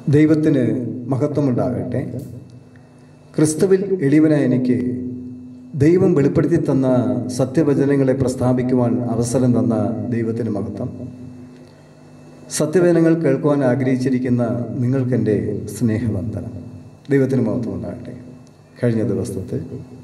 ദൈവത്തിന് മഹത്വമുണ്ടാകട്ടെ ക്രിസ്തുവിൽ എളിവനായ എനിക്ക് ദൈവം വെളിപ്പെടുത്തി തന്ന സത്യവചനങ്ങളെ പ്രസ്താവിക്കുവാൻ അവസരം തന്ന ദൈവത്തിന് മഹത്വം സത്യവചനങ്ങൾ കേൾക്കുവാൻ ആഗ്രഹിച്ചിരിക്കുന്ന നിങ്ങൾക്കെൻ്റെ സ്നേഹവന്ദനം ദൈവത്തിന് മഹത്വം ഉണ്ടാകട്ടെ കഴിഞ്ഞ ദിവസത്തെ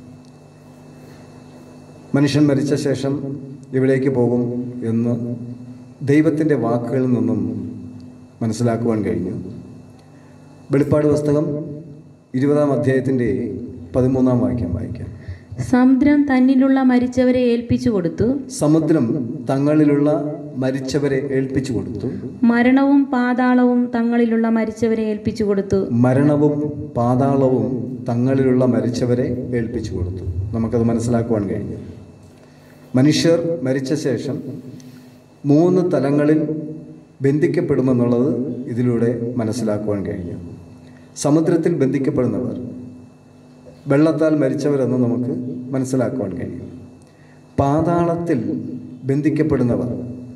മനുഷ്യൻ മരിച്ച ശേഷം എവിടേക്ക് പോകും എന്ന് ദൈവത്തിൻ്റെ വാക്കുകളിൽ നിന്നും മനസ്സിലാക്കുവാൻ കഴിഞ്ഞു വെളിപ്പാട് പുസ്തകം ഇരുപതാം അധ്യായത്തിൻ്റെ പതിമൂന്നാം വാക്യം വായിക്കാം സമുദ്രം തന്നിലുള്ള മരിച്ചവരെ ഏൽപ്പിച്ചു കൊടുത്തു സമുദ്രം തങ്ങളിലുള്ള മരിച്ചവരെ ഏൽപ്പിച്ചു കൊടുത്തു മരണവും പാതാളവും തങ്ങളിലുള്ള മരിച്ചവരെ ഏൽപ്പിച്ചു കൊടുത്തു മരണവും പാതാളവും തങ്ങളിലുള്ള മരിച്ചവരെ ഏൽപ്പിച്ചു കൊടുത്തു നമുക്കത് മനസ്സിലാക്കുവാൻ കഴിഞ്ഞു മനുഷ്യർ മരിച്ച ശേഷം മൂന്ന് തലങ്ങളിൽ ബന്ധിക്കപ്പെടുമെന്നുള്ളത് ഇതിലൂടെ മനസ്സിലാക്കുവാൻ കഴിഞ്ഞു സമുദ്രത്തിൽ ബന്ധിക്കപ്പെടുന്നവർ വെള്ളത്താൽ മരിച്ചവരെന്ന് നമുക്ക് മനസ്സിലാക്കുവാൻ കഴിയും പാതാളത്തിൽ ബന്ധിക്കപ്പെടുന്നവർ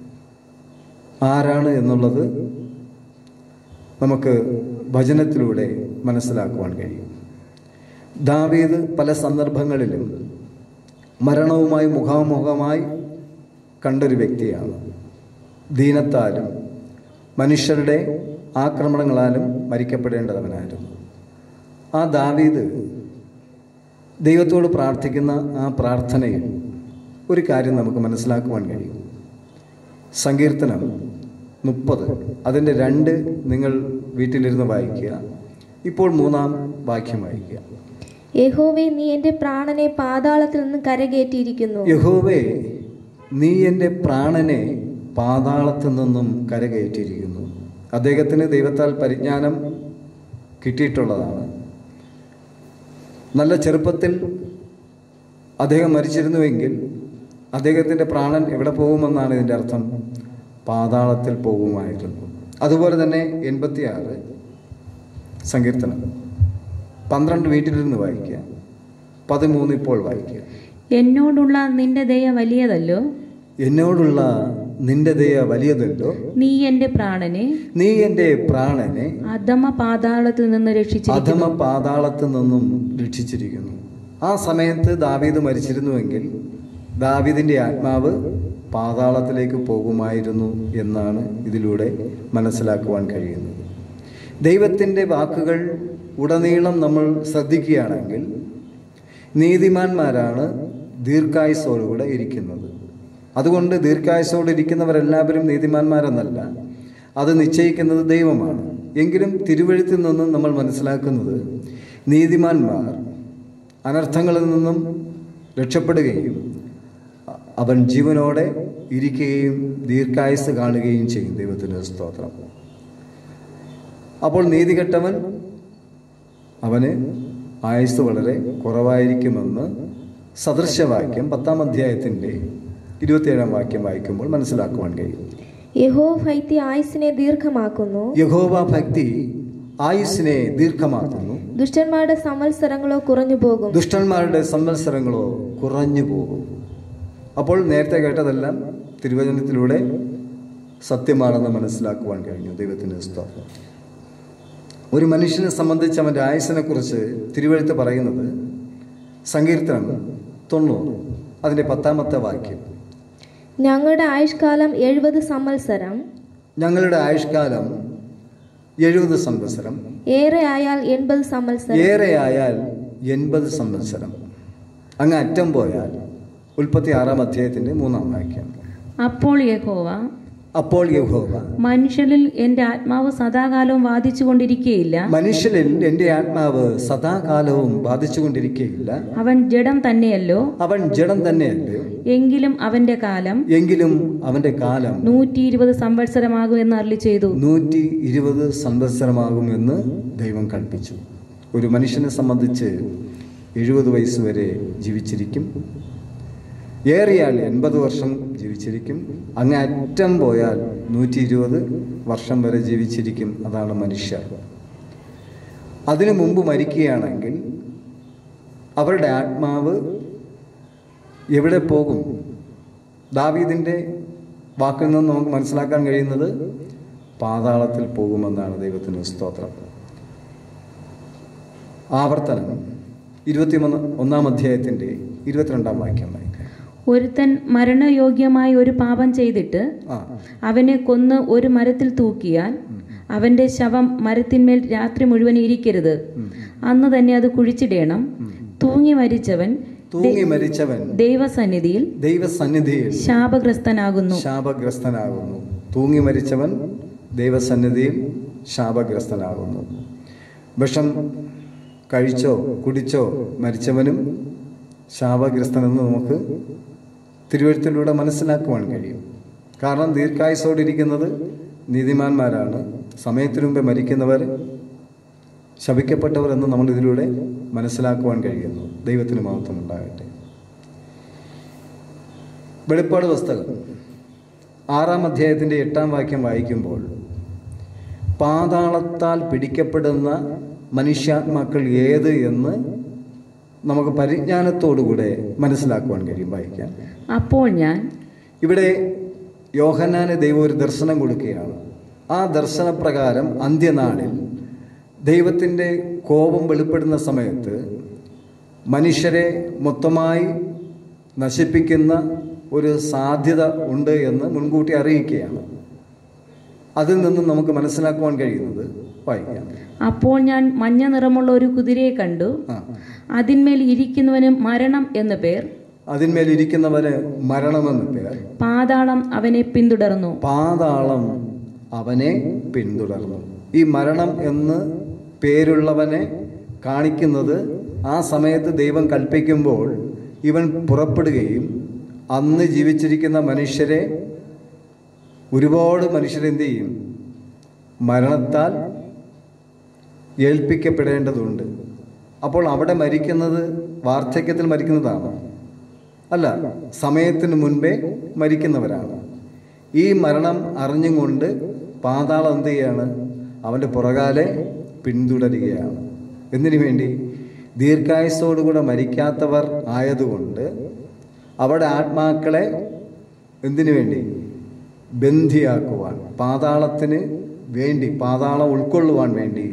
ആരാണ് എന്നുള്ളത് നമുക്ക് വചനത്തിലൂടെ മനസ്സിലാക്കുവാൻ കഴിയും ദാവീദ് പല സന്ദർഭങ്ങളിലും മരണവുമായി മുഖാമുഖമായി കണ്ടൊരു വ്യക്തിയാണ് ദീനത്താലും മനുഷ്യരുടെ ആക്രമണങ്ങളാലും മരിക്കപ്പെടേണ്ടവനായിരുന്നു ആ ദാവീദ് ദൈവത്തോട് പ്രാർത്ഥിക്കുന്ന ആ പ്രാർത്ഥനയിൽ ഒരു കാര്യം നമുക്ക് മനസ്സിലാക്കുവാൻ കഴിയും സങ്കീർത്തനം മുപ്പത് അതിൻ്റെ രണ്ട് നിങ്ങൾ വീട്ടിലിരുന്ന് വായിക്കുക ഇപ്പോൾ മൂന്നാം വാക്യം വായിക്കുക യഹോവേ നീ എൻ്റെ പ്രാണനെ പാതാളത്തിൽ നിന്ന് കരകയറ്റിയിരിക്കുന്നു യഹോവേ നീ എൻ്റെ പ്രാണനെ പാതാളത്തിൽ നിന്നും കരകയറ്റിയിരിക്കുന്നു അദ്ദേഹത്തിന് ദൈവത്താൽ പരിജ്ഞാനം കിട്ടിയിട്ടുള്ളതാണ് നല്ല ചെറുപ്പത്തിൽ അദ്ദേഹം മരിച്ചിരുന്നുവെങ്കിൽ അദ്ദേഹത്തിൻ്റെ പ്രാണൻ എവിടെ പോകുമെന്നാണ് ഇതിൻ്റെ അർത്ഥം പാതാളത്തിൽ പോകുമായിരുന്നു അതുപോലെ തന്നെ എൺപത്തിയാറ് സങ്കീർത്തനം പന്ത്രണ്ട് വീട്ടിലിരുന്ന് വായിക്കുക പതിമൂന്ന് ഇപ്പോൾ വായിക്കുക എന്നോടുള്ള നിന്റെ ദയ വലിയതല്ലോ എന്നോടുള്ള നിന്റെ ദയ വലിയതല്ലോ നീ എൻ്റെ പ്രാണനെ നീ എൻ്റെ പ്രാണനെ അധമ പാതാളത്തിൽ നിന്ന് രക്ഷിച്ചിരിക്കുന്നു അധമ പാതാളത്തിൽ നിന്നും രക്ഷിച്ചിരിക്കുന്നു ആ സമയത്ത് ദാവീദ് മരിച്ചിരുന്നുവെങ്കിൽ ദാവീദിൻ്റെ ആത്മാവ് പാതാളത്തിലേക്ക് പോകുമായിരുന്നു എന്നാണ് ഇതിലൂടെ മനസ്സിലാക്കുവാൻ കഴിയുന്നത് ദൈവത്തിൻ്റെ വാക്കുകൾ ഉടനീളം നമ്മൾ ശ്രദ്ധിക്കുകയാണെങ്കിൽ നീതിമാന്മാരാണ് ദീർഘായുസോടുകൂടെ ഇരിക്കുന്നത് അതുകൊണ്ട് ദീർഘായുസോടെ ഇരിക്കുന്നവരെല്ലാവരും നീതിമാന്മാരെന്നല്ല അത് നിശ്ചയിക്കുന്നത് ദൈവമാണ് എങ്കിലും തിരുവഴുത്തിൽ നിന്നും നമ്മൾ മനസ്സിലാക്കുന്നത് നീതിമാന്മാർ അനർത്ഥങ്ങളിൽ നിന്നും രക്ഷപ്പെടുകയും അവൻ ജീവനോടെ ഇരിക്കുകയും ദീർഘായുസ് കാണുകയും ചെയ്യും ദൈവത്തിൻ്റെ സ്തോത്രം അപ്പോൾ നീതികെട്ടവൻ അവന് ആയുസ് വളരെ കുറവായിരിക്കുമെന്ന് സദൃശവാക്യം പത്താം അധ്യായത്തിൻ്റെ ഇരുപത്തിയേഴാം വാക്യം വായിക്കുമ്പോൾ മനസ്സിലാക്കുവാൻ കഴിയും യഹോ ഭക്തി ആയുസിനെ ദീർഘമാക്കുന്നു യഹോവ ഭക്തി ആയുസ്സിനെ ദീർഘമാക്കുന്നു ദുഷ്ടന്മാരുടെ സംവത്സരങ്ങളോ കുറഞ്ഞു പോകും ദുഷ്ടന്മാരുടെ സംവത്സരങ്ങളോ കുറഞ്ഞു പോകും അപ്പോൾ നേരത്തെ കേട്ടതെല്ലാം തിരുവചനത്തിലൂടെ സത്യമാണെന്ന് മനസ്സിലാക്കുവാൻ കഴിഞ്ഞു ദൈവത്തിൻ്റെ സ്തോത്രം ഒരു മനുഷ്യനെ സംബന്ധിച്ച് അവൻ്റെ ആയുസിനെ കുറിച്ച് തിരുവഴുത്ത് പറയുന്നത് സങ്കീർത്തനം തൊണ്ണൂറ് അതിൻ്റെ പത്താമത്തെ വാക്യം ഞങ്ങളുടെ ആയുഷ്കാലം എഴുപത് സംവത്സരം ഞങ്ങളുടെ ആയുഷ്കാലം എഴുപത് സംവത്സരം ഏറെ ആയാൽ എൺപത് സംവത്സരം ഏറെ ആയാൽ എൺപത് സംവത്സരം അങ്ങ് അറ്റം പോയാൽ ഉൽപ്പത്തി ആറാം അധ്യായത്തിൻ്റെ മൂന്നാം വാക്യം അപ്പോൾ യഹോവ അപ്പോൾ യഹോവ മനുഷ്യരിൽ എൻ്റെ ആത്മാവ് സദാകാലവും വാദിച്ചുകൊണ്ടിരിക്കുകയില്ല മനുഷ്യരിൽ എൻ്റെ ആത്മാവ് സദാകാലവും ബാധിച്ചുകൊണ്ടിരിക്കുകയില്ല അവൻ ജഡം തന്നെയല്ലോ അവൻ ജഡം തന്നെയല്ലേ എങ്കിലും അവന്റെ കാലം എങ്കിലും അവൻ്റെ കാലം നൂറ്റി ഇരുപത് സംവത്സരമാകും എന്ന് അരളി ചെയ്തു നൂറ്റി ഇരുപത് സംവത്സരമാകുമെന്ന് ദൈവം കൽപ്പിച്ചു ഒരു മനുഷ്യനെ സംബന്ധിച്ച് എഴുപത് വയസ്സ് വരെ ജീവിച്ചിരിക്കും ഏറിയാൽ എൺപത് വർഷം ജീവിച്ചിരിക്കും അങ്ങ് അറ്റം പോയാൽ നൂറ്റി ഇരുപത് വർഷം വരെ ജീവിച്ചിരിക്കും അതാണ് മനുഷ്യർ അതിനു മുമ്പ് മരിക്കുകയാണെങ്കിൽ അവരുടെ ആത്മാവ് എവിടെ പോകും ദാവീദിൻ്റെ വാക്കിൽ നിന്ന് നമുക്ക് മനസ്സിലാക്കാൻ കഴിയുന്നത് പാതാളത്തിൽ പോകുമെന്നാണ് ദൈവത്തിന് സ്തോത്രം ആവർത്തനം ഇരുപത്തിമൂന്ന് ഒന്നാം അധ്യായത്തിൻ്റെ ഇരുപത്തിരണ്ടാം വാക്യം വായിക്കാം ഒരുത്തൻ മരണയോഗ്യമായ ഒരു പാപം ചെയ്തിട്ട് ആ അവനെ കൊന്ന് ഒരു മരത്തിൽ തൂക്കിയാൽ അവന്റെ ശവം മരത്തിന്മേൽ രാത്രി മുഴുവൻ ഇരിക്കരുത് അന്ന് തന്നെ അത് കുഴിച്ചിടേണം തൂങ്ങി മരിച്ചവൻ തൂങ്ങി മരിച്ചവൻ ദൈവസന്നിധിയിൽ ദൈവസന്നിധിയിൽ ശാപഗ്രസ്തനാകുന്നു ശാപഗ്രസ്തനാകുന്നു തൂങ്ങി മരിച്ചവൻ ദൈവസന്നിധിയിൽ ശാപഗ്രസ്തനാകുന്നു വിഷം കഴിച്ചോ കുടിച്ചോ മരിച്ചവനും ശാപഗ്രസ്തനെന്ന് നമുക്ക് തിരുവഴുത്തിലൂടെ മനസ്സിലാക്കുവാൻ കഴിയും കാരണം ദീർഘായുസോടിരിക്കുന്നത് നീതിമാന്മാരാണ് സമയത്തിനു മുമ്പേ മരിക്കുന്നവർ ശപിക്കപ്പെട്ടവർ എന്ന് നമ്മൾ ഇതിലൂടെ മനസ്സിലാക്കുവാൻ കഴിയുന്നു ദൈവത്തിന് മഹത്വം ഉണ്ടാകട്ടെ വെളിപ്പാട് പുസ്തകം ആറാം അധ്യായത്തിൻ്റെ എട്ടാം വാക്യം വായിക്കുമ്പോൾ പാതാളത്താൽ പിടിക്കപ്പെടുന്ന മനുഷ്യാത്മാക്കൾ ഏത് എന്ന് നമുക്ക് പരിജ്ഞാനത്തോടുകൂടെ മനസ്സിലാക്കുവാൻ കഴിയും വായിക്കാൻ അപ്പോൾ ഞാൻ ഇവിടെ യോഹന്നാന് ദൈവം ഒരു ദർശനം കൊടുക്കുകയാണ് ആ ദർശനപ്രകാരം അന്ത്യനാളിൽ ദൈവത്തിൻ്റെ കോപം വെളിപ്പെടുന്ന സമയത്ത് മനുഷ്യരെ മൊത്തമായി നശിപ്പിക്കുന്ന ഒരു സാധ്യത ഉണ്ട് എന്ന് മുൻകൂട്ടി അറിയിക്കുകയാണ് അതിൽ നിന്നും നമുക്ക് മനസ്സിലാക്കുവാൻ കഴിയുന്നത് വായിക്കാം അപ്പോൾ ഞാൻ മഞ്ഞ നിറമുള്ള ഒരു കുതിരയെ കണ്ടു ആ അതിന്മേൽ ഇരിക്കുന്നവന് മരണം എന്നു പേർ അതിന്മേൽ ഇരിക്കുന്നവന് മരണമെന്ന് പേർ പാതാളം അവനെ പിന്തുടർന്നു പാതാളം അവനെ പിന്തുടർന്നു ഈ മരണം എന്ന് പേരുള്ളവനെ കാണിക്കുന്നത് ആ സമയത്ത് ദൈവം കൽപ്പിക്കുമ്പോൾ ഇവൻ പുറപ്പെടുകയും അന്ന് ജീവിച്ചിരിക്കുന്ന മനുഷ്യരെ ഒരുപാട് മനുഷ്യരെന്ത് ചെയ്യും മരണത്താൽ ഏൽപ്പിക്കപ്പെടേണ്ടതുണ്ട് അപ്പോൾ അവിടെ മരിക്കുന്നത് വാർദ്ധക്യത്തിൽ മരിക്കുന്നതാണ് അല്ല സമയത്തിന് മുൻപേ മരിക്കുന്നവരാണ് ഈ മരണം അറിഞ്ഞും കൊണ്ട് പാതാളം എന്ത് ചെയ്യാണ് അവൻ്റെ പുറകാലെ പിന്തുടരുകയാണ് എന്തിനു വേണ്ടി ദീർഘായുസോടുകൂടെ മരിക്കാത്തവർ ആയതുകൊണ്ട് അവിടെ ആത്മാക്കളെ എന്തിനു വേണ്ടി ബന്ധിയാക്കുവാൻ പാതാളത്തിന് വേണ്ടി പാതാളം ഉൾക്കൊള്ളുവാൻ വേണ്ടി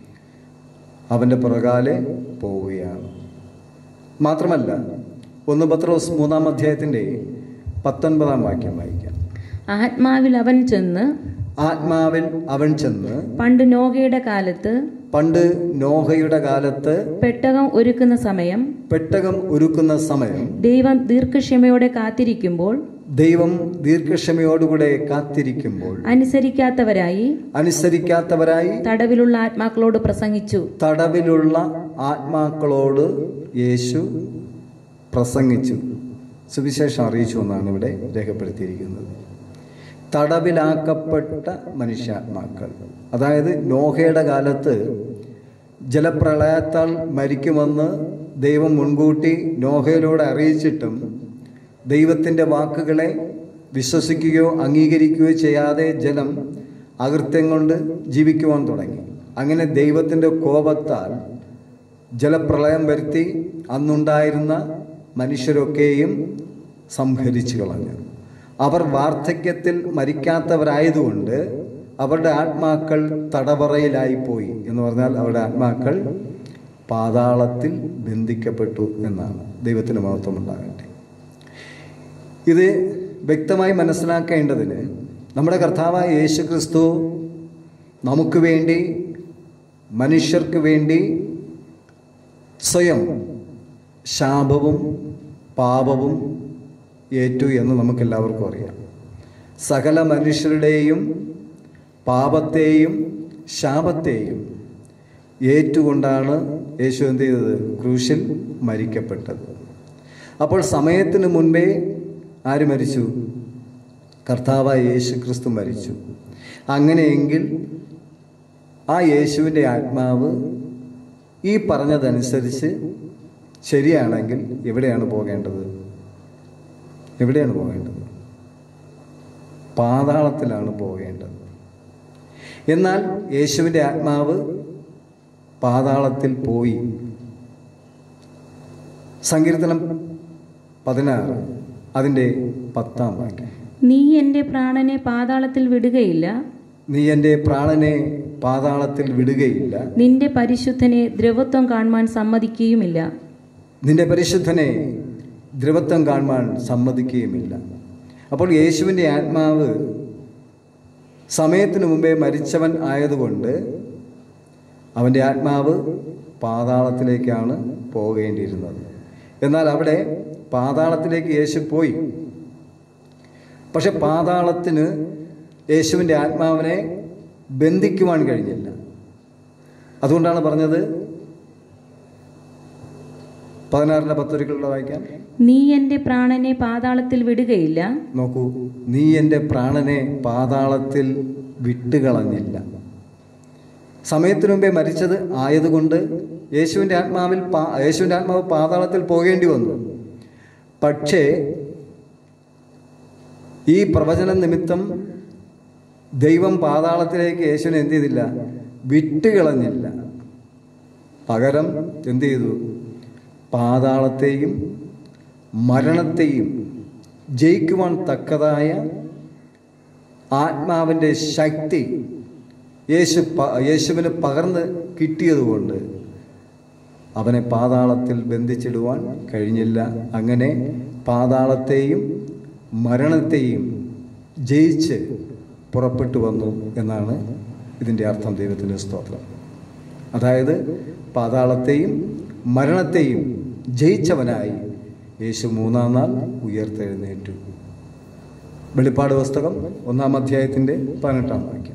അവൻ്റെ പുറകാലെ പോവുകയാണ് മാത്രമല്ല ഒന്ന് പത്രോസ് മൂന്നാം അധ്യായത്തിൻ്റെ പത്തൊൻപതാം വാക്യം വായിക്കാം ആത്മാവിൽ അവൻ ചെന്ന് ആത്മാവിൽ അവൻ ചെന്ന് പണ്ട് നോഗയുടെ കാലത്ത് പണ്ട് നോഹയുടെ കാലത്ത് പെട്ടകം ഒരുക്കുന്ന സമയം പെട്ടകം ഒരുക്കുന്ന സമയം ദൈവം ദീർഘക്ഷമയോടെ കാത്തിരിക്കുമ്പോൾ ദൈവം ദീർഘക്ഷമയോടുകൂടെ കാത്തിരിക്കുമ്പോൾ അനുസരിക്കാത്തവരായി അനുസരിക്കാത്തവരായി തടവിലുള്ള ആത്മാക്കളോട് പ്രസംഗിച്ചു തടവിലുള്ള ആത്മാക്കളോട് യേശു പ്രസംഗിച്ചു സുവിശേഷം അറിയിച്ചു എന്നാണ് ഇവിടെ രേഖപ്പെടുത്തിയിരിക്കുന്നത് തടവിലാക്കപ്പെട്ട മനുഷ്യാത്മാക്കൾ അതായത് നോഹയുടെ കാലത്ത് ജലപ്രളയത്താൽ മരിക്കുമെന്ന് ദൈവം മുൻകൂട്ടി നോഹയിലൂടെ അറിയിച്ചിട്ടും ദൈവത്തിൻ്റെ വാക്കുകളെ വിശ്വസിക്കുകയോ അംഗീകരിക്കുകയോ ചെയ്യാതെ ജനം അകൃത്യം കൊണ്ട് ജീവിക്കുവാൻ തുടങ്ങി അങ്ങനെ ദൈവത്തിൻ്റെ കോപത്താൽ ജലപ്രളയം വരുത്തി അന്നുണ്ടായിരുന്ന മനുഷ്യരൊക്കെയും സംഹരിച്ചു കളഞ്ഞു അവർ വാർദ്ധക്യത്തിൽ മരിക്കാത്തവരായതുകൊണ്ട് അവരുടെ ആത്മാക്കൾ തടവറയിലായിപ്പോയി എന്ന് പറഞ്ഞാൽ അവരുടെ ആത്മാക്കൾ പാതാളത്തിൽ ബന്ധിക്കപ്പെട്ടു എന്നാണ് ദൈവത്തിന് മഹത്വം ഉണ്ടാകട്ടെ ഇത് വ്യക്തമായി മനസ്സിലാക്കേണ്ടതിന് നമ്മുടെ കർത്താവായ യേശു ക്രിസ്തു നമുക്ക് വേണ്ടി മനുഷ്യർക്ക് വേണ്ടി സ്വയം ശാപവും പാപവും ഏറ്റു എന്ന് നമുക്കെല്ലാവർക്കും അറിയാം സകല മനുഷ്യരുടെയും പാപത്തെയും ശാപത്തെയും ഏറ്റുകൊണ്ടാണ് യേശു എന്ത് ചെയ്തത് ക്രൂശിൽ മരിക്കപ്പെട്ടത് അപ്പോൾ സമയത്തിന് മുൻപേ ആര് മരിച്ചു കർത്താവായ യേശു ക്രിസ്തു മരിച്ചു അങ്ങനെയെങ്കിൽ ആ യേശുവിൻ്റെ ആത്മാവ് ഈ പറഞ്ഞതനുസരിച്ച് ശരിയാണെങ്കിൽ എവിടെയാണ് പോകേണ്ടത് എവിടെയാണ് പോകേണ്ടത് പാതാളത്തിലാണ് പോകേണ്ടത് എന്നാൽ യേശുവിൻ്റെ ആത്മാവ് പാതാളത്തിൽ പോയി സങ്കീർത്തനം പതിനാറ് അതിൻ്റെ പത്താം വാക്യം നീ എൻ്റെ പ്രാണനെ പാതാളത്തിൽ വിടുകയില്ല നീ എൻ്റെ പ്രാണനെ പാതാളത്തിൽ വിടുകയില്ല നിന്റെ പരിശുദ്ധനെ ദ്രവത്വം കാണുവാൻ സമ്മതിക്കുകയുമില്ല നിന്റെ പരിശുദ്ധനെ ദ്രവത്വം കാണുവാൻ സമ്മതിക്കുകയുമില്ല അപ്പോൾ യേശുവിൻ്റെ ആത്മാവ് സമയത്തിനു മുമ്പേ മരിച്ചവൻ ആയതുകൊണ്ട് അവൻ്റെ ആത്മാവ് പാതാളത്തിലേക്കാണ് പോകേണ്ടിയിരുന്നത് എന്നാൽ അവിടെ പാതാളത്തിലേക്ക് യേശു പോയി പക്ഷെ പാതാളത്തിന് യേശുവിൻ്റെ ആത്മാവിനെ ബന്ധിക്കുവാൻ കഴിഞ്ഞില്ല അതുകൊണ്ടാണ് പറഞ്ഞത് പതിനാറിൻ്റെ പത്തൊരിക്കലുള്ള വായിക്കാം നീ എന്റെ പ്രാണനെ പാതാളത്തിൽ വിടുകയില്ല നോക്കൂ നീ എൻ്റെ പ്രാണനെ പാതാളത്തിൽ വിട്ടുകളഞ്ഞില്ല സമയത്തിനു മുമ്പേ മരിച്ചത് ആയതുകൊണ്ട് യേശുവിൻ്റെ ആത്മാവിൽ പാ യേശുവിൻ്റെ ആത്മാവ് പാതാളത്തിൽ പോകേണ്ടി വന്നു പക്ഷേ ഈ പ്രവചന നിമിത്തം ദൈവം പാതാളത്തിലേക്ക് യേശുവിനെ എന്ത് ചെയ്തില്ല വിട്ടുകളഞ്ഞില്ല പകരം എന്ത് ചെയ്തു പാതാളത്തെയും മരണത്തെയും ജയിക്കുവാൻ തക്കതായ ആത്മാവിൻ്റെ ശക്തി യേശു പ- യേശുവിന് പകർന്ന് കിട്ടിയതുകൊണ്ട് അവനെ പാതാളത്തിൽ ബന്ധിച്ചിടുവാൻ കഴിഞ്ഞില്ല അങ്ങനെ പാതാളത്തെയും മരണത്തെയും ജയിച്ച് പുറപ്പെട്ടു വന്നു എന്നാണ് ഇതിൻ്റെ അർത്ഥം ദൈവത്തിൻ്റെ സ്തോത്രം അതായത് പാതാളത്തെയും മരണത്തെയും ജയിച്ചവനായി യേശു മൂന്നാം നാൾ ഉയർത്തെഴുന്നേറ്റു വെളിപ്പാട് പുസ്തകം ഒന്നാം അധ്യായത്തിൻ്റെ പതിനെട്ടാം വാക്യം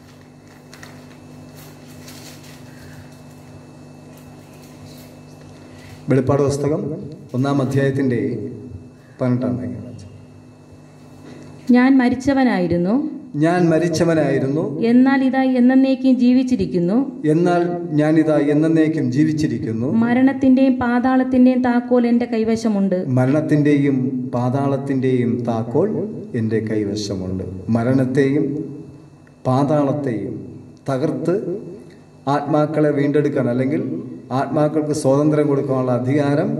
വെളിപ്പാട് പുസ്തകം ഒന്നാം അധ്യായത്തിൻ്റെ പതിനെട്ടാം വാക്യം വായിച്ചു. ഞാൻ മരിച്ചവനായിരുന്നു ഞാൻ മരിച്ചവനായിരുന്നു എന്നാൽ ഇതാ എന്നേക്കും ജീവിച്ചിരിക്കുന്നു എന്നാൽ ഞാനിതാ എന്നേക്കും ജീവിച്ചിരിക്കുന്നു മരണത്തിന്റെയും പാതാളത്തിന്റെയും താക്കോൽ എന്റെ കൈവശമുണ്ട് മരണത്തിൻ്റെയും പാതാളത്തിൻ്റെയും താക്കോൽ എൻ്റെ കൈവശമുണ്ട് മരണത്തെയും പാതാളത്തെയും തകർത്ത് ആത്മാക്കളെ വീണ്ടെടുക്കാൻ അല്ലെങ്കിൽ ആത്മാക്കൾക്ക് സ്വാതന്ത്ര്യം കൊടുക്കാനുള്ള അധികാരം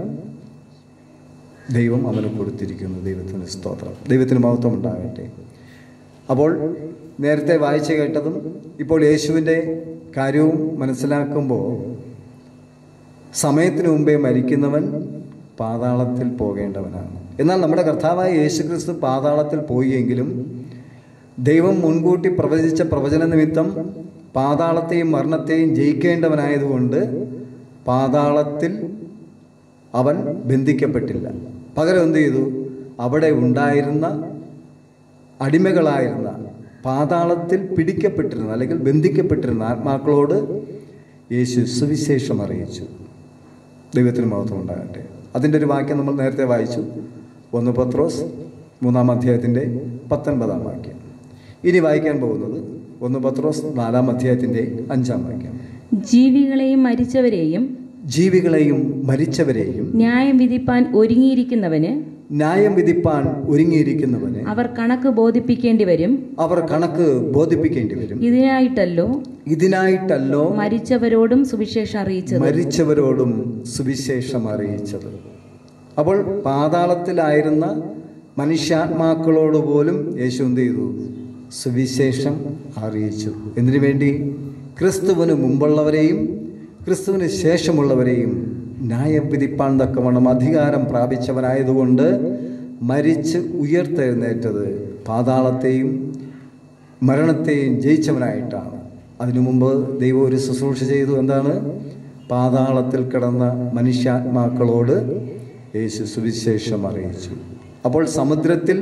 ദൈവം അവന് കൊടുത്തിരിക്കുന്നു ദൈവത്തിന് സ്തോത്രം ദൈവത്തിന് മഹത്വം ഉണ്ടാകട്ടെ അപ്പോൾ നേരത്തെ വായിച്ചു കേട്ടതും ഇപ്പോൾ യേശുവിൻ്റെ കാര്യവും മനസ്സിലാക്കുമ്പോൾ സമയത്തിന് മുമ്പേ മരിക്കുന്നവൻ പാതാളത്തിൽ പോകേണ്ടവനാണ് എന്നാൽ നമ്മുടെ കർത്താവായ യേശുക്രിസ്തു പാതാളത്തിൽ പോയെങ്കിലും ദൈവം മുൻകൂട്ടി പ്രവചിച്ച പ്രവചന നിമിത്തം പാതാളത്തെയും മരണത്തെയും ജയിക്കേണ്ടവനായതുകൊണ്ട് പാതാളത്തിൽ അവൻ ബന്ധിക്കപ്പെട്ടില്ല പകരം എന്ത് ചെയ്തു അവിടെ ഉണ്ടായിരുന്ന അടിമകളായിരുന്ന പാതാളത്തിൽ പിടിക്കപ്പെട്ടിരുന്ന അല്ലെങ്കിൽ ബന്ധിക്കപ്പെട്ടിരുന്ന ആത്മാക്കളോട് യേശു സുവിശേഷം അറിയിച്ചു ദൈവത്തിന് മഹത്വം ഉണ്ടാകട്ടെ അതിൻ്റെ ഒരു വാക്യം നമ്മൾ നേരത്തെ വായിച്ചു ഒന്ന് പത്രോസ് മൂന്നാം അധ്യായത്തിൻ്റെ പത്തൊൻപതാം വാക്യം ഇനി വായിക്കാൻ പോകുന്നത് ഒന്ന് പത്രോസ് നാലാം അധ്യായത്തിൻ്റെ അഞ്ചാം വാക്യം ജീവികളെയും മരിച്ചവരെയും ജീവികളെയും മരിച്ചവരെയും ന്യായം വിധിപ്പാൻ ഒരുങ്ങിയിരിക്കുന്നവന് ന്യായം വിധിപ്പാൻ ഒരുങ്ങിയിരിക്കുന്നവന് അവർ കണക്ക് ബോധിപ്പിക്കേണ്ടി വരും അവർ കണക്ക് ബോധിപ്പിക്കേണ്ടി വരും ഇതിനായിട്ടല്ലോ ഇതിനായിട്ടല്ലോ മരിച്ചവരോടും സുവിശേഷം അറിയിച്ചത് മരിച്ചവരോടും സുവിശേഷം അറിയിച്ചത് അപ്പോൾ പാതാളത്തിലായിരുന്ന മനുഷ്യാത്മാക്കളോട് പോലും യേശു എന്ത് ചെയ്തു സുവിശേഷം അറിയിച്ചു എന്തിനു വേണ്ടി ക്രിസ്തുവിന് മുമ്പുള്ളവരെയും ക്രിസ്തുവിന് ശേഷമുള്ളവരെയും ന്യായം വിധിപ്പാൻ തക്കവണ്ണം അധികാരം പ്രാപിച്ചവനായതുകൊണ്ട് മരിച്ച് ഉയർത്തെഴുന്നേറ്റത് പാതാളത്തെയും മരണത്തെയും ജയിച്ചവനായിട്ടാണ് അതിനു മുമ്പ് ദൈവം ഒരു ശുശ്രൂഷ ചെയ്തു എന്താണ് പാതാളത്തിൽ കിടന്ന മനുഷ്യാത്മാക്കളോട് യേശു സുവിശേഷം അറിയിച്ചു അപ്പോൾ സമുദ്രത്തിൽ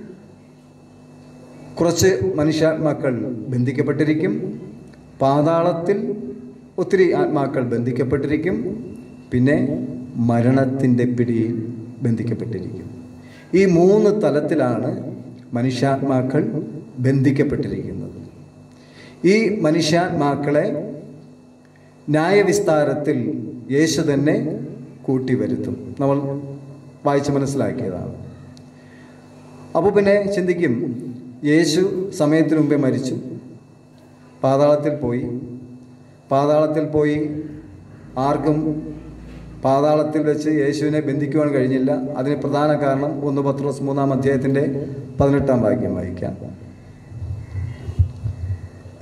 കുറച്ച് മനുഷ്യാത്മാക്കൾ ബന്ധിക്കപ്പെട്ടിരിക്കും പാതാളത്തിൽ ഒത്തിരി ആത്മാക്കൾ ബന്ധിക്കപ്പെട്ടിരിക്കും പിന്നെ മരണത്തിൻ്റെ പിടിയിൽ ബന്ധിക്കപ്പെട്ടിരിക്കും ഈ മൂന്ന് തലത്തിലാണ് മനുഷ്യാത്മാക്കൾ ബന്ധിക്കപ്പെട്ടിരിക്കുന്നത് ഈ മനുഷ്യാത്മാക്കളെ ന്യായവിസ്താരത്തിൽ യേശു തന്നെ കൂട്ടിവരുത്തും നമ്മൾ വായിച്ച് മനസ്സിലാക്കിയതാണ് അപ്പോൾ പിന്നെ ചിന്തിക്കും യേശു സമയത്തിന് മുമ്പേ മരിച്ചു പാതാളത്തിൽ പോയി പാതാളത്തിൽ പോയി ആർക്കും പാതാളത്തിൽ വെച്ച് യേശുവിനെ ബന്ധിക്കുവാൻ കഴിഞ്ഞില്ല അതിന് പ്രധാന കാരണം ഒന്ന് പത്രോസ് മൂന്നാം അധ്യായത്തിൻ്റെ പതിനെട്ടാം വാക്യം വായിക്കാം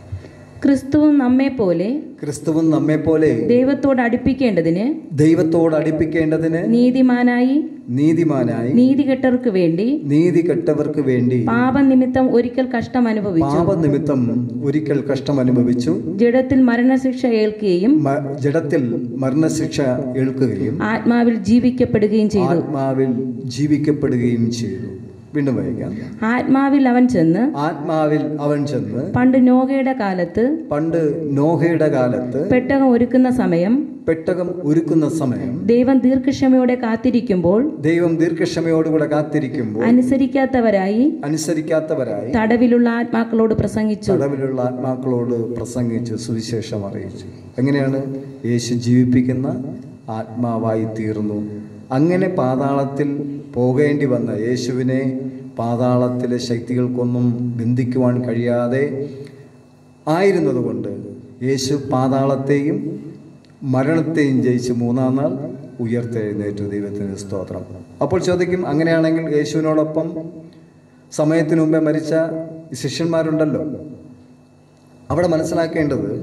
ക്രിസ്തുവും നമ്മെ പോലെ ക്രിസ്തുവും നമ്മെപ്പോലെ ദൈവത്തോട് അടുപ്പിക്കേണ്ടതിന് ദൈവത്തോട് അടുപ്പിക്കേണ്ടതിന് നീതിമാനായി നീതിമാനായി നീതികെട്ടവർക്ക് വേണ്ടി നീതി കെട്ടവർക്ക് വേണ്ടി പാപനിമിത്തം ഒരിക്കൽ കഷ്ടം അനുഭവിച്ചു പാപനിമിത്തം ഒരിക്കൽ കഷ്ടം അനുഭവിച്ചു ജഡത്തിൽ മരണശിക്ഷ ഏൽക്കുകയും മ- ജഡത്തിൽ മരണശിക്ഷ ഏൽക്കുകയും ആത്മാവിൽ ജീവിക്കപ്പെടുകയും ചെയ്തു ആത്മാവിൽ ജീവിക്കപ്പെടുകയും ചെയ്തു വീണ്ടും വായിക്കാം ആത്മാവിൽ അവൻ ചെന്ന് ആത്മാവിൽ അവൻ ചെന്ന് പണ്ട് നോഗയുടെ കാലത്ത് പണ്ട് നോഹയുടെ കാലത്ത് പെട്ടകം ഒരുക്കുന്ന സമയം പെട്ടകം ഒരുക്കുന്ന സമയം ദൈവം ദീർഘക്ഷമയോടെ കാത്തിരിക്കുമ്പോൾ ദൈവം ദീർഘക്ഷമയോടുകൂടെ കാത്തിരിക്കുമ്പോൾ അനുസരിക്കാത്തവരായി അനുസരിക്കാത്തവരായി തടവിലുള്ള ആത്മാക്കളോട് പ്രസംഗിച്ചു തടവിലുള്ള ആത്മാക്കളോട് പ്രസംഗിച്ച് സുവിശേഷം അറിയിച്ചു എങ്ങനെയാണ് യേശു ജീവിപ്പിക്കുന്ന ആത്മാവായി തീർന്നു അങ്ങനെ പാതാളത്തിൽ പോകേണ്ടി വന്ന യേശുവിനെ പാതാളത്തിലെ ശക്തികൾക്കൊന്നും ബന്ധിക്കുവാൻ കഴിയാതെ ആയിരുന്നതുകൊണ്ട് യേശു പാതാളത്തെയും മരണത്തെയും ജയിച്ച് മൂന്നാം നാൾ ഉയർത്തെഴുന്നേറ്റു ദൈവത്തിന് സ്തോത്രം അപ്പോൾ ചോദിക്കും അങ്ങനെയാണെങ്കിൽ യേശുവിനോടൊപ്പം സമയത്തിന് മുമ്പേ മരിച്ച ഈ ശിഷ്യന്മാരുണ്ടല്ലോ അവിടെ മനസ്സിലാക്കേണ്ടത്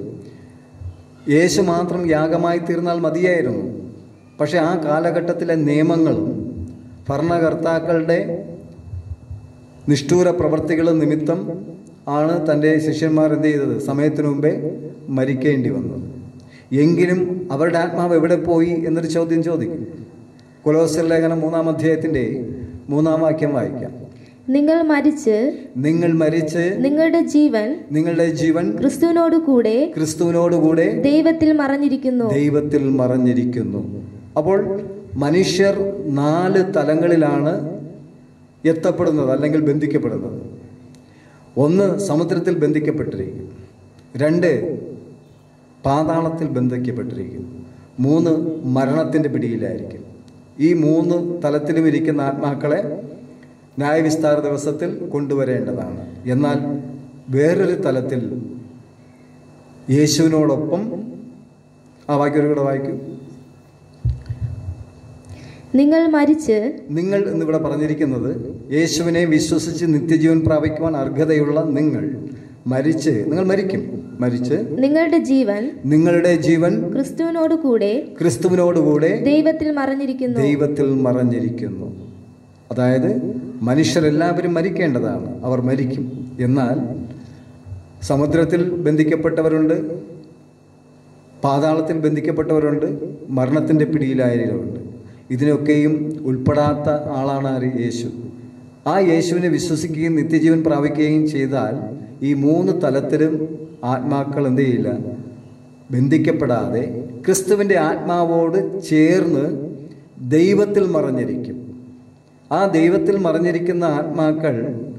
യേശു മാത്രം യാഗമായി തീർന്നാൽ മതിയായിരുന്നു പക്ഷെ ആ കാലഘട്ടത്തിലെ നിയമങ്ങളും ഭരണകർത്താക്കളുടെ നിഷ്ഠൂര പ്രവർത്തികൾ നിമിത്തം ആണ് തൻ്റെ ശിഷ്യന്മാർ എന്ത് ചെയ്തത് സമയത്തിനു മുമ്പേ മരിക്കേണ്ടി വന്നത് എങ്കിലും അവരുടെ ആത്മാവ് എവിടെ പോയി എന്നൊരു ചോദ്യം ചോദിക്കും കൊലോസർ ലേഖനം മൂന്നാം അധ്യായത്തിൻ്റെ മൂന്നാം വാക്യം വായിക്കാം നിങ്ങൾ മരിച്ച് നിങ്ങൾ മരിച്ച് നിങ്ങളുടെ ജീവൻ നിങ്ങളുടെ ജീവൻ ക്രിസ്തുവിനോട് കൂടെ ക്രിസ്തുവിനോടുകൂടെ ദൈവത്തിൽ മറഞ്ഞിരിക്കുന്നു ദൈവത്തിൽ മറഞ്ഞിരിക്കുന്നു അപ്പോൾ മനുഷ്യർ നാല് തലങ്ങളിലാണ് എത്തപ്പെടുന്നത് അല്ലെങ്കിൽ ബന്ധിക്കപ്പെടുന്നത് ഒന്ന് സമുദ്രത്തിൽ ബന്ധിക്കപ്പെട്ടിരിക്കും രണ്ട് പാതാളത്തിൽ ബന്ധിക്കപ്പെട്ടിരിക്കും മൂന്ന് മരണത്തിൻ്റെ പിടിയിലായിരിക്കും ഈ മൂന്ന് തലത്തിലും ഇരിക്കുന്ന ആത്മാക്കളെ ന്യായവിസ്താര ദിവസത്തിൽ കൊണ്ടുവരേണ്ടതാണ് എന്നാൽ വേറൊരു തലത്തിൽ യേശുവിനോടൊപ്പം ആ വാക്യം ഒരു കൂടെ വായിക്കൂ നിങ്ങൾ മരിച്ച് നിങ്ങൾ എന്നിവിടെ പറഞ്ഞിരിക്കുന്നത് യേശുവിനെ വിശ്വസിച്ച് നിത്യജീവൻ പ്രാപിക്കുവാൻ അർഹതയുള്ള നിങ്ങൾ മരിച്ച് നിങ്ങൾ മരിക്കും മരിച്ച് നിങ്ങളുടെ ജീവൻ നിങ്ങളുടെ ജീവൻ ക്രിസ്തുവിനോട് കൂടെ ക്രിസ്തുവിനോടുകൂടെ ദൈവത്തിൽ മറഞ്ഞിരിക്കുന്നു ദൈവത്തിൽ മറഞ്ഞിരിക്കുന്നു അതായത് മനുഷ്യരെല്ലാവരും മരിക്കേണ്ടതാണ് അവർ മരിക്കും എന്നാൽ സമുദ്രത്തിൽ ബന്ധിക്കപ്പെട്ടവരുണ്ട് പാതാളത്തിൽ ബന്ധിക്കപ്പെട്ടവരുണ്ട് മരണത്തിൻ്റെ പിടിയിലായവരുണ്ട് ഇതിനൊക്കെയും ഉൾപ്പെടാത്ത ആളാണ് ആര് യേശു ആ യേശുവിനെ വിശ്വസിക്കുകയും നിത്യജീവൻ പ്രാപിക്കുകയും ചെയ്താൽ ഈ മൂന്ന് തലത്തിലും ആത്മാക്കൾ എന്ത് ചെയ്യില്ല ബന്ധിക്കപ്പെടാതെ ക്രിസ്തുവിൻ്റെ ആത്മാവോട് ചേർന്ന് ദൈവത്തിൽ മറഞ്ഞിരിക്കും ആ ദൈവത്തിൽ മറഞ്ഞിരിക്കുന്ന ആത്മാക്കൾ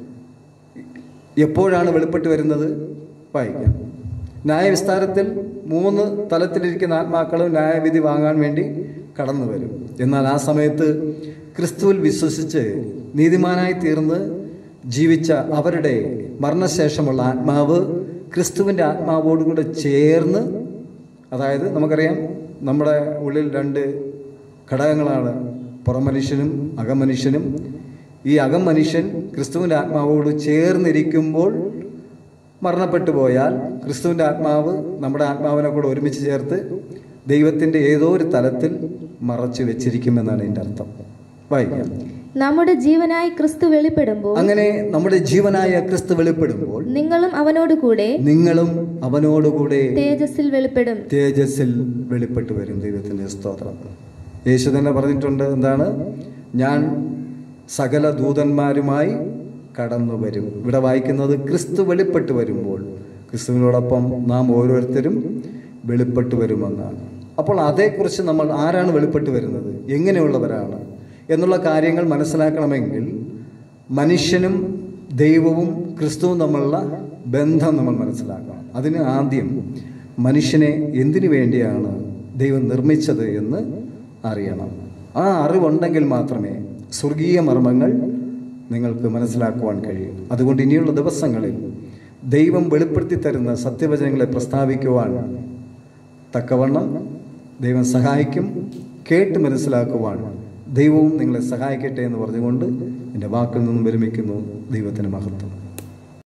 എപ്പോഴാണ് വെളിപ്പെട്ട് വരുന്നത് വായിക്കാം ന്യായവിസ്താരത്തിൽ മൂന്ന് തലത്തിലിരിക്കുന്ന ആത്മാക്കളും ന്യായവിധി വാങ്ങാൻ വേണ്ടി കടന്നു വരും എന്നാൽ ആ സമയത്ത് ക്രിസ്തുവിൽ വിശ്വസിച്ച് നീതിമാനായി തീർന്ന് ജീവിച്ച അവരുടെ മരണശേഷമുള്ള ആത്മാവ് ക്രിസ്തുവിൻ്റെ ആത്മാവോടുകൂടെ ചേർന്ന് അതായത് നമുക്കറിയാം നമ്മുടെ ഉള്ളിൽ രണ്ട് ഘടകങ്ങളാണ് പുറമനുഷ്യനും അകമനുഷ്യനും ഈ അകമനുഷ്യൻ ക്രിസ്തുവിൻ്റെ ആത്മാവോട് ചേർന്നിരിക്കുമ്പോൾ മരണപ്പെട്ടു പോയാൽ ക്രിസ്തുവിൻ്റെ ആത്മാവ് നമ്മുടെ ആത്മാവിനെ കൂടെ ഒരുമിച്ച് ചേർത്ത് ദൈവത്തിൻ്റെ ഏതോ ഒരു തലത്തിൽ മറച്ചു വെച്ചിരിക്കുമെന്നാണ് എൻ്റെ അർത്ഥം വായിക്കാം നമ്മുടെ ജീവനായി ക്രിസ്തു വെളിപ്പെടുമ്പോൾ അങ്ങനെ നമ്മുടെ ജീവനായ ക്രിസ്തു വെളിപ്പെടുമ്പോൾ നിങ്ങളും അവനോട് കൂടെ നിങ്ങളും അവനോടുകൂടെ തേജസ്സിൽ വെളിപ്പെടും തേജസ്സിൽ വെളിപ്പെട്ടു വരും ദൈവത്തിൻ്റെ സ്തോത്രം യേശു തന്നെ പറഞ്ഞിട്ടുണ്ട് എന്താണ് ഞാൻ സകല ദൂതന്മാരുമായി കടന്നു വരും ഇവിടെ വായിക്കുന്നത് ക്രിസ്തു വെളിപ്പെട്ടു വരുമ്പോൾ ക്രിസ്തുവിനോടൊപ്പം നാം ഓരോരുത്തരും വെളിപ്പെട്ടു വരുമെന്നാണ് അപ്പോൾ അതേക്കുറിച്ച് നമ്മൾ ആരാണ് വെളിപ്പെട്ടു വരുന്നത് എങ്ങനെയുള്ളവരാണ് എന്നുള്ള കാര്യങ്ങൾ മനസ്സിലാക്കണമെങ്കിൽ മനുഷ്യനും ദൈവവും ക്രിസ്തുവും തമ്മിലുള്ള ബന്ധം നമ്മൾ മനസ്സിലാക്കണം അതിന് ആദ്യം മനുഷ്യനെ എന്തിനു വേണ്ടിയാണ് ദൈവം നിർമ്മിച്ചത് എന്ന് അറിയണം ആ അറിവുണ്ടെങ്കിൽ മാത്രമേ സ്വർഗീയ മർമ്മങ്ങൾ നിങ്ങൾക്ക് മനസ്സിലാക്കുവാൻ കഴിയും അതുകൊണ്ട് ഇനിയുള്ള ദിവസങ്ങളിൽ ദൈവം വെളിപ്പെടുത്തി തരുന്ന സത്യവചനങ്ങളെ പ്രസ്താവിക്കുവാൻ തക്കവണ്ണം ദൈവം സഹായിക്കും കേട്ട് മനസ്സിലാക്കുവാൻ ദൈവവും നിങ്ങളെ സഹായിക്കട്ടെ എന്ന് പറഞ്ഞുകൊണ്ട് എൻ്റെ വാക്കിൽ നിന്നും വിരമിക്കുന്നു ദൈവത്തിന് മഹത്വം